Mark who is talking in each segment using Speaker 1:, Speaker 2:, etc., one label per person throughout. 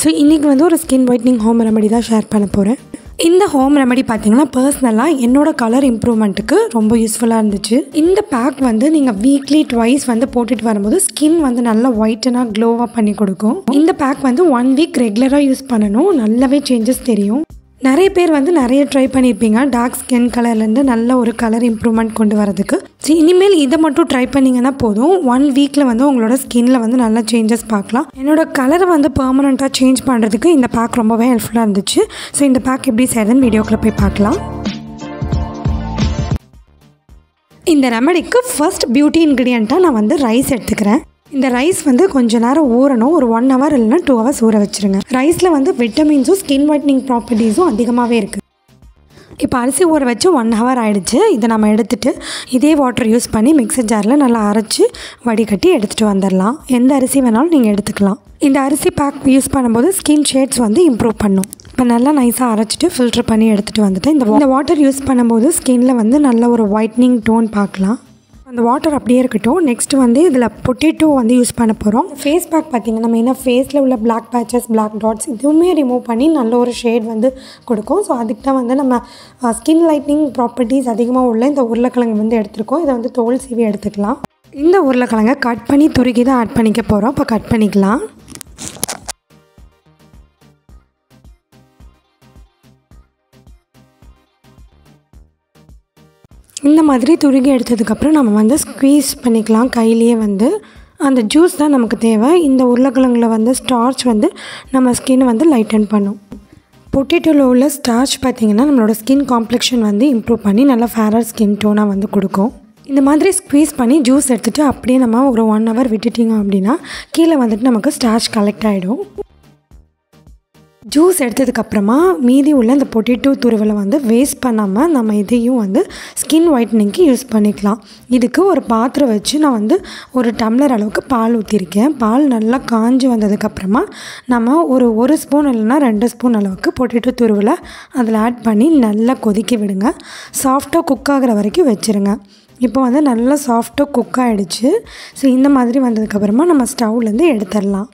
Speaker 1: so இன்றைக்கி வந்து ஒரு ஸ்கின் ஒயிட்னிங் ஹோம் ரெமெடி தான் ஷேர் பண்ண போகிறேன் இந்த ஹோம் ரெமெடி பார்த்தீங்கன்னா பர்சனலாக என்னோட கலர் இம்ப்ரூவ்மெண்ட்டுக்கு ரொம்ப யூஸ்ஃபுல்லாக இருந்துச்சு இந்த பேக் வந்து நீங்கள் வீக்லி ட்வைஸ் வந்து போட்டுட்டு வரும்போது ஸ்கின் வந்து நல்லா ஒயிட்டனாக க்ளோவாக பண்ணி கொடுக்கும் இந்த பேக் வந்து ஒன் வீக் ரெகுலராக யூஸ் பண்ணணும் நல்லாவே சேஞ்சஸ் தெரியும் நிறைய பேர் வந்து நிறைய ட்ரை பண்ணியிருப்பீங்க டார்க் ஸ்கின் கலர்லேருந்து நல்ல ஒரு கலர் இம்ப்ரூவ்மெண்ட் கொண்டு வரதுக்கு ஸோ இனிமேல் இதை மட்டும் ட்ரை பண்ணிங்கன்னா போதும் ஒன் வீக்கில் வந்து உங்களோட ஸ்கின்ல வந்து நல்ல சேஞ்சஸ் பார்க்கலாம் என்னோட கலரை வந்து பெர்மனண்ட்டாக சேஞ்ச் பண்ணுறதுக்கு இந்த பேக் ரொம்பவே ஹெல்ப்ஃபுல்லாக இருந்துச்சு ஸோ இந்த பேக் எப்படி செய்யுதுன்னு வீடியோக்குள்ளே போய் பார்க்கலாம் இந்த ரெமடிக்கு ஃபர்ஸ்ட் பியூட்டி இன்க்ரீடியண்ட்டாக நான் வந்து ரைஸ் எடுத்துக்கிறேன் இந்த ரைஸ் வந்து கொஞ்ச நேரம் ஊறணும் ஒரு ஒன் ஹவர் இல்லைன்னா டூ ஹவர்ஸ் ஊற வச்சுருங்க ரைஸில் வந்து விட்டமின்ஸும் ஸ்கின் ஒயிட்னிங் ப்ராப்பர்ட்டிஸும் அதிகமாகவே இருக்குது இப்போ அரிசி ஊற வச்சு ஒன் ஹவர் ஆகிடுச்சு இதை நம்ம எடுத்துகிட்டு இதே வாட்டர் யூஸ் பண்ணி மிக்சர் ஜாரில் நல்லா அரைச்சி வடிகட்டி எடுத்துகிட்டு வந்துடலாம் எந்த அரிசி வேணாலும் நீங்கள் எடுத்துக்கலாம் இந்த அரிசி பேக் யூஸ் பண்ணும்போது ஸ்கின் ஷேட்ஸ் வந்து இம்ப்ரூவ் பண்ணும் இப்போ நல்லா நைஸாக அரைச்சிட்டு ஃபில்ட்ரு பண்ணி எடுத்துகிட்டு வந்துட்டு இந்த இந்த வாட்டர் யூஸ் பண்ணும்போது ஸ்கின்னில் வந்து நல்ல ஒரு ஒயிட்னிங் டோன் பார்க்கலாம் அந்த வாட்டர் அப்படியே இருக்கட்டும் நெக்ஸ்ட் வந்து இதில் பொட்டேட்டோ வந்து யூஸ் பண்ண போகிறோம் ஃபேஸ் பேக் பார்த்திங்கன்னா மெயினாக ஃபேஸில் உள்ள பிளாக் பேச்சஸ் பிளாக் டாட்ஸ் இதுவுமே ரிமூவ் பண்ணி நல்ல ஒரு ஷேட் வந்து கொடுக்கும் ஸோ அதுக்கு தான் வந்து நம்ம ஸ்கின் லைட்னிங் ப்ராப்பர்ட்டிஸ் அதிகமாக உள்ள இந்த உருளைக்கிழங்கு வந்து எடுத்திருக்கோம் இதை வந்து தோல் சீவி எடுத்துக்கலாம் இந்த உருளைக்கிழங்கை கட் பண்ணி துருக்கி தான் ஆட் பண்ணிக்க போகிறோம் இப்போ கட் பண்ணிக்கலாம் இந்த மாதிரி துருகி எடுத்ததுக்கப்புறம் நம்ம வந்து ஸ்க்வீஸ் பண்ணிக்கலாம் கையிலேயே வந்து அந்த ஜூஸ் தான் நமக்கு தேவை இந்த உருளைக்கிழங்குல வந்து ஸ்டார்ச் வந்து நம்ம ஸ்கின் வந்து லைட்டன் பண்ணும் பொட்டேட்டோவில் உள்ள ஸ்டார்ச் பார்த்திங்கன்னா நம்மளோட ஸ்கின் காம்ப்ளெக்ஷன் வந்து இம்ப்ரூவ் பண்ணி நல்லா ஃபேரர் ஸ்கின் டோனாக வந்து கொடுக்கும் இந்த மாதிரி ஸ்க்வீஸ் பண்ணி ஜூஸ் எடுத்துகிட்டு அப்படியே நம்ம ஒரு ஒன் ஹவர் விட்டுட்டிங்க அப்படின்னா கீழே வந்துட்டு நமக்கு ஸ்டார்ச் கலெக்ட் ஆகிடும் ஜூஸ் எடுத்ததுக்கப்புறமா மீதி உள்ள இந்த பொட்டேட்டோ துருவலை வந்து வேஸ்ட் பண்ணாமல் நம்ம இதையும் வந்து ஸ்கின் ஒயிட்னிங்க்கு யூஸ் பண்ணிக்கலாம் இதுக்கு ஒரு பாத்திரம் வச்சு நான் வந்து ஒரு டம்ளர் அளவுக்கு பால் ஊற்றிருக்கேன் பால் நல்லா காஞ்சி வந்ததுக்கப்புறமா நம்ம ஒரு ஒரு ஸ்பூன் இல்லைன்னா ரெண்டு ஸ்பூன் அளவுக்கு பொட்டேட்டோ துருவலை அதில் ஆட் பண்ணி நல்லா கொதிக்க விடுங்க சாஃப்டாக குக் ஆகிற வரைக்கும் வச்சுருங்க இப்போ வந்து நல்லா சாஃப்டாக குக் ஆகிடுச்சு ஸோ இந்த மாதிரி வந்ததுக்கப்புறமா நம்ம ஸ்டவ்லேருந்து எடுத்துடலாம்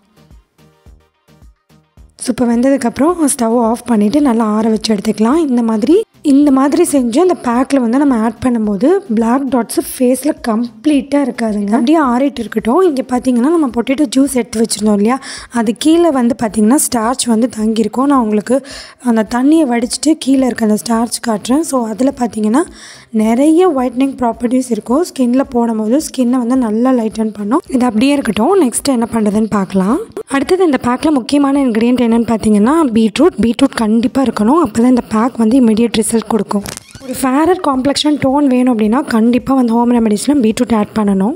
Speaker 1: ஸோ இப்போ வெந்ததுக்கப்புறம் ஸ்டவ் ஆஃப் பண்ணிவிட்டு நல்லா ஆற வச்சு எடுத்துக்கலாம் இந்த மாதிரி இந்த மாதிரி செஞ்சு அந்த பேக்கில் வந்து நம்ம ஆட் பண்ணும்போது பிளாக் டாட்ஸு ஃபேஸில் கம்ப்ளீட்டாக இருக்காதுங்க அப்படியே ஆறிட்டு இருக்கட்டும் இங்கே பார்த்தீங்கன்னா நம்ம பொட்டேட்டோ ஜூஸ் எடுத்து வச்சுருந்தோம் இல்லையா அது கீழே வந்து பார்த்திங்கன்னா ஸ்டார்ச் வந்து தங்கியிருக்கும் நான் உங்களுக்கு அந்த தண்ணியை வடிச்சிட்டு கீழே இருக்க அந்த ஸ்டார்ச் காட்டுறேன் ஸோ அதில் பார்த்தீங்கன்னா நிறைய ஒயிட்னிங் ப்ராப்பர்ட்டிஸ் இருக்கும் ஸ்கின்ல போடும்போது ஸ்கின்னை வந்து நல்லா லைட்டன் பண்ணும் இது அப்படியே இருக்கட்டும் நெக்ஸ்ட் என்ன பண்ணுறதுன்னு பார்க்கலாம் அடுத்தது இந்த பேக்கில் முக்கியமான இன்க்ரீடியன்ட் என்னென்னு பார்த்தீங்கன்னா பீட்ரூட் பீட்ரூட் கண்டிப்பாக இருக்கணும் அப்போ தான் இந்த பேக் வந்து இமீடியட் ரிசல்ட் கொடுக்கும் ஒரு ஃபேரர் காம்ப்ளெக்ஷன் டோன் வேணும் அப்படின்னா கண்டிப்பாக வந்து ஹோம் ரெமெடிஸில் பீட்ரூட் ஆட் பண்ணணும்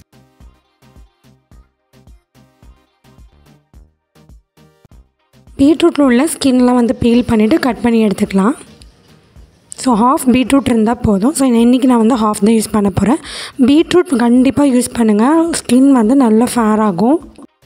Speaker 1: பீட்ரூட்டில் உள்ள ஸ்கின்லாம் வந்து பீல் பண்ணிவிட்டு கட் பண்ணி எடுத்துக்கலாம் ஸோ ஹாஃப் பீட்ரூட் இருந்தால் போதும் ஸோ இன்றைக்கி நான் வந்து ஹாஃப் தான் யூஸ் பண்ண போகிறேன் பீட்ரூட் கண்டிப்பாக யூஸ் பண்ணுங்கள் ஸ்கின் வந்து நல்லா ஃபேர் ஆகும்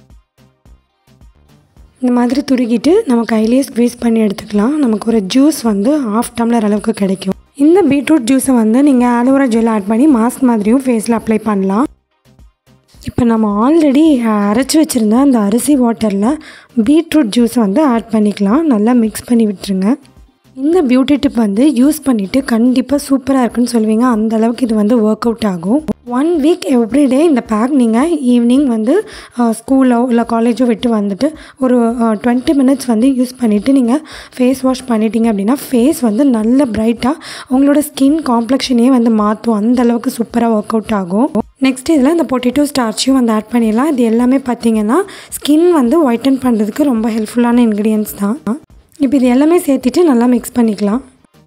Speaker 1: இந்த மாதிரி துருக்கிட்டு நம்ம கையிலேயே ஸ்க்வீஸ் பண்ணி எடுத்துக்கலாம் நமக்கு ஒரு ஜூஸ் வந்து ஆஃப் டம்ளர் அளவுக்கு கிடைக்கும் இந்த பீட்ரூட் ஜூஸை வந்து நீங்கள் ஆலோவேரா ஜெல் ஆட் பண்ணி மாஸ்க் மாதிரியும் ஃபேஸில் அப்ளை பண்ணலாம் இப்போ நம்ம ஆல்ரெடி அரைச்சி வச்சுருந்த அந்த அரிசி வாட்டரில் பீட்ரூட் ஜூஸை வந்து ஆட் பண்ணிக்கலாம் நல்லா மிக்ஸ் பண்ணி விட்டுருங்க இந்த பியூட்டி டிப் வந்து யூஸ் பண்ணிவிட்டு கண்டிப்பாக சூப்பராக இருக்குன்னு சொல்லுவீங்க அந்த அளவுக்கு இது வந்து ஒர்க் அவுட் ஆகும் ஒன் வீக் எவ்ரிடே இந்த பேக் நீங்கள் ஈவினிங் வந்து ஸ்கூலோ இல்லை காலேஜோ விட்டு வந்துட்டு ஒரு டுவெண்ட்டி மினிட்ஸ் வந்து யூஸ் பண்ணிவிட்டு நீங்கள் ஃபேஸ் வாஷ் பண்ணிட்டீங்க அப்படின்னா ஃபேஸ் வந்து நல்ல பிரைட்டாக உங்களோட ஸ்கின் காம்ப்ளெக்ஷனே வந்து மாற்றும் அந்த அளவுக்கு சூப்பராக ஒர்க் அவுட் ஆகும் நெக்ஸ்ட் இதில் இந்த பொட்டேட்டோ ஸ்டார்ச்சையும் வந்து ஆட் பண்ணிடலாம் இது எல்லாமே பார்த்தீங்கன்னா ஸ்கின் வந்து ஒயிட்டன் பண்ணுறதுக்கு ரொம்ப ஹெல்ப்ஃபுல்லான இன்க்ரீடியன்ஸ் தான் இப்போ இது எல்லாமே சேர்த்துட்டு நல்லா மிக்ஸ் பண்ணிக்கலாம்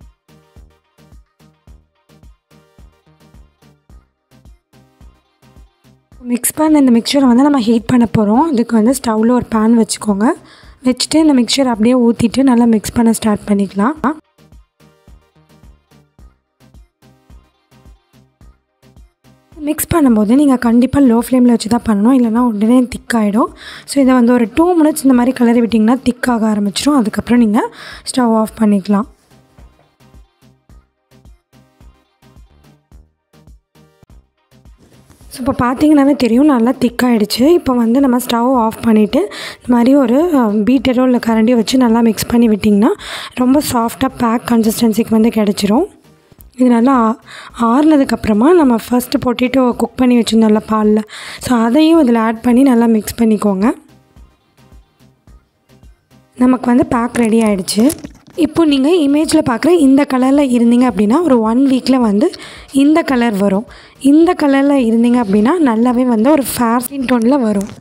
Speaker 1: மிக்ஸ் பண்ண இந்த மிக்சரை வந்து நம்ம ஹீட் பண்ண போகிறோம் அதுக்கு வந்து ஸ்டவ்வில் ஒரு பேன் வச்சுக்கோங்க வச்சுட்டு இந்த மிக்சர் அப்படியே ஊற்றிட்டு நல்லா மிக்ஸ் பண்ண ஸ்டார்ட் பண்ணிக்கலாம் மிக்ஸ் பண்ணும்போது நீங்கள் கண்டிப்பாக லோ ஃப்ளேமில் வச்சு தான் பண்ணணும் இல்லைனா உடனே திக்காகிடும் ஸோ இதை வந்து ஒரு டூ மினிட்ஸ் இந்த மாதிரி கலரி விட்டிங்கன்னா திக்காக ஆரம்பிச்சிடும் அதுக்கப்புறம் நீங்கள் ஸ்டவ் ஆஃப் பண்ணிக்கலாம் ஸோ இப்போ பார்த்தீங்கன்னாவே தெரியும் நல்லா திக்காயிடுச்சு இப்போ வந்து நம்ம ஸ்டவ் ஆஃப் பண்ணிவிட்டு இந்த மாதிரி ஒரு பீட்டரோ இல்லை கரண்டியோ வச்சு நல்லா மிக்ஸ் பண்ணி விட்டிங்கன்னா ரொம்ப சாஃப்டாக பேக் கன்சிஸ்டன்சிக்கு வந்து கிடச்சிரும் இது நல்லா ஆறுனதுக்கப்புறமா நம்ம ஃபஸ்ட்டு பொட்டேட்டோ குக் பண்ணி வச்சுருந்தோம்ல பாலில் ஸோ அதையும் இதில் ஆட் பண்ணி நல்லா மிக்ஸ் பண்ணிக்கோங்க நமக்கு வந்து பேக் ரெடி ஆகிடுச்சு இப்போ நீங்கள் இமேஜில் பார்க்குற இந்த கலரில் இருந்தீங்க அப்படின்னா ஒரு ஒன் வீக்கில் வந்து இந்த கலர் வரும் இந்த கலரில் இருந்தீங்க அப்படின்னா நல்லாவே வந்து ஒரு ஃபேர் ஸ்கின் டோனில் வரும்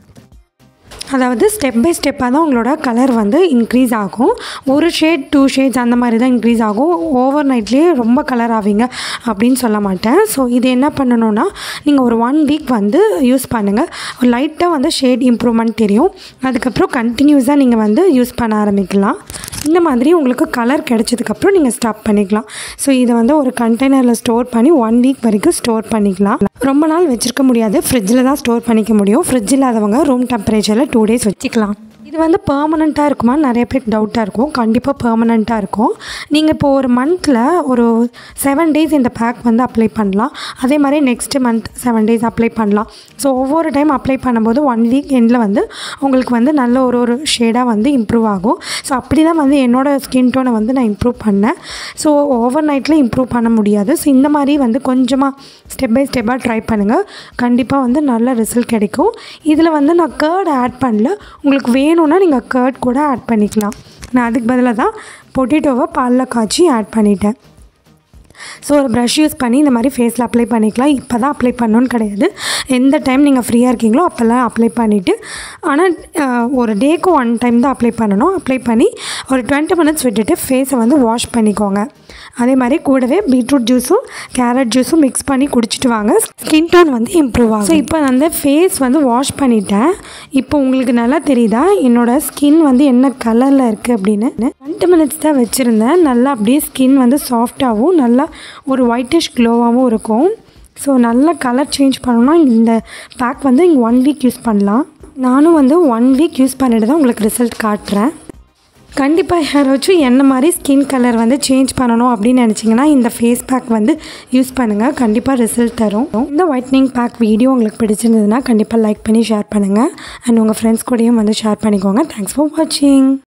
Speaker 1: அதாவது ஸ்டெப் பை ஸ்டெப்பாக தான் உங்களோட கலர் வந்து இன்க்ரீஸ் ஆகும் ஒரு ஷேட் டூ ஷேட்ஸ் அந்த மாதிரி தான் இன்க்ரீஸ் ஆகும் ஓவர் நைட்லேயே ரொம்ப கலர் ஆவீங்க அப்படின்னு சொல்ல மாட்டேன் ஸோ இது என்ன பண்ணணும்னா நீங்கள் ஒரு ஒன் வீக் வந்து யூஸ் பண்ணுங்கள் லைட்டாக வந்து ஷேட் இம்ப்ரூவ்மெண்ட் தெரியும் அதுக்கப்புறம் கண்டினியூஸாக நீங்கள் வந்து யூஸ் பண்ண ஆரம்பிக்கலாம் இந்த மாதிரி உங்களுக்கு கலர் கிடச்சதுக்கப்புறம் நீங்கள் ஸ்டாப் பண்ணிக்கலாம் ஸோ இதை வந்து ஒரு கண்டெய்னரில் ஸ்டோர் பண்ணி ஒன் வீக் வரைக்கும் ஸ்டோர் பண்ணிக்கலாம் ரொம்ப நாள் வச்சுருக்க முடியாது ஃப்ரிட்ஜில் தான் ஸ்டோர் பண்ணிக்க முடியும் ஃப்ரிட்ஜ் இல்லாதவங்க ரூம் டெம்பரேச்சரில் டூ டேஸ் வச்சுக்கலாம் இது வந்து பெர்மனண்ட்டாக இருக்குமா நிறைய பேருக்கு டவுட்டாக இருக்கும் கண்டிப்பாக பெர்மனண்ட்டாக இருக்கும் நீங்கள் இப்போ ஒரு மந்தில் ஒரு செவன் டேஸ் இந்த பேக் வந்து அப்ளை பண்ணலாம் அதே மாதிரி next month seven days apply பண்ணலாம் ஸோ ஒவ்வொரு டைம் அப்ளை பண்ணும்போது ஒன் வீக் எண்டில் வந்து உங்களுக்கு வந்து நல்ல ஒரு ஒரு ஷேடாக வந்து இம்ப்ரூவ் ஆகும் ஸோ அப்படி தான் வந்து என்னோடய ஸ்கின் டோனை வந்து நான் இம்ப்ரூவ் பண்ணேன் ஸோ ஓவர் நைட்டில் இம்ப்ரூவ் பண்ண முடியாது ஸோ இந்த மாதிரி வந்து கொஞ்சமாக ஸ்டெப் பை ஸ்டெப்பாக ட்ரை பண்ணுங்கள் கண்டிப்பாக வந்து நல்ல ரிசல்ட் கிடைக்கும் இதில் வந்து நான் கேர்ட் ஆட் பண்ணல உங்களுக்கு வேணும்னா நீங்கள் கேர்ட் கூட ஆட் பண்ணிக்கலாம் நான் அதுக்கு பதிலாக தான் பொட்டேட்டோவை பாலில் காய்ச்சி ஆட் பண்ணிட்டேன் ஸோ ஒரு ப்ரஷ் யூஸ் பண்ணி இந்த மாதிரி ஃபேஸில் அப்ளை பண்ணிக்கலாம் இப்போ தான் அப்ளை பண்ணணுன்னு கிடையாது எந்த டைம் நீங்கள் ஃப்ரீயாக இருக்கீங்களோ அப்போல்லாம் அப்ளை பண்ணிவிட்டு ஆனால் ஒரு டேக்கு ஒன் டைம் தான் அப்ளை பண்ணணும் அப்ளை பண்ணி ஒரு டுவெண்ட்டி மினிட்ஸ் விட்டுட்டு ஃபேஸை வந்து வாஷ் பண்ணிக்கோங்க அதே மாதிரி கூடவே பீட்ரூட் ஜூஸும் கேரட் ஜூஸும் மிக்ஸ் பண்ணி குடிச்சிட்டு வாங்க ஸ்கின் டோன் வந்து இம்ப்ரூவ் ஆகும் ஸோ இப்போ வந்து ஃபேஸ் வந்து வாஷ் பண்ணிட்டேன் இப்போ உங்களுக்கு நல்லா தெரியுதா என்னோடய ஸ்கின் வந்து என்ன கலரில் இருக்குது அப்படின்னு டுவெண்ட்டி மினிட்ஸ் தான் வச்சுருந்தேன் நல்லா அப்படியே ஸ்கின் வந்து சாஃப்டாகவும் நல்லா ஒரு ஒயிட்டிஷ் க்ளோவாகவும் இருக்கும் ஸோ நல்ல கலர் சேஞ்ச் பண்ணணும்னா இந்த பேக் வந்து இங்கே ஒன் வீக் யூஸ் பண்ணலாம் நானும் வந்து ஒன் வீக் யூஸ் பண்ணிட்டு தான் உங்களுக்கு ரிசல்ட் காட்டுறேன் கண்டிப்பாக யாராச்சும் என்ன மாதிரி ஸ்கின் கலர் வந்து சேஞ்ச் பண்ணணும் அப்படின்னு நினச்சிங்கன்னா இந்த ஃபேஸ் பேக் வந்து யூஸ் பண்ணுங்கள் கண்டிப்பாக ரிசல்ட் தரும் இந்த ஒயிட்னிங் பேக் வீடியோ உங்களுக்கு பிடிச்சிருந்ததுன்னா கண்டிப்பாக லைக் பண்ணி ஷேர் பண்ணுங்கள் அண்ட் உங்கள் ஃப்ரெண்ட்ஸ் கூடயும் வந்து ஷேர் பண்ணிக்கோங்க தேங்க்ஸ் ஃபார் வாட்சிங்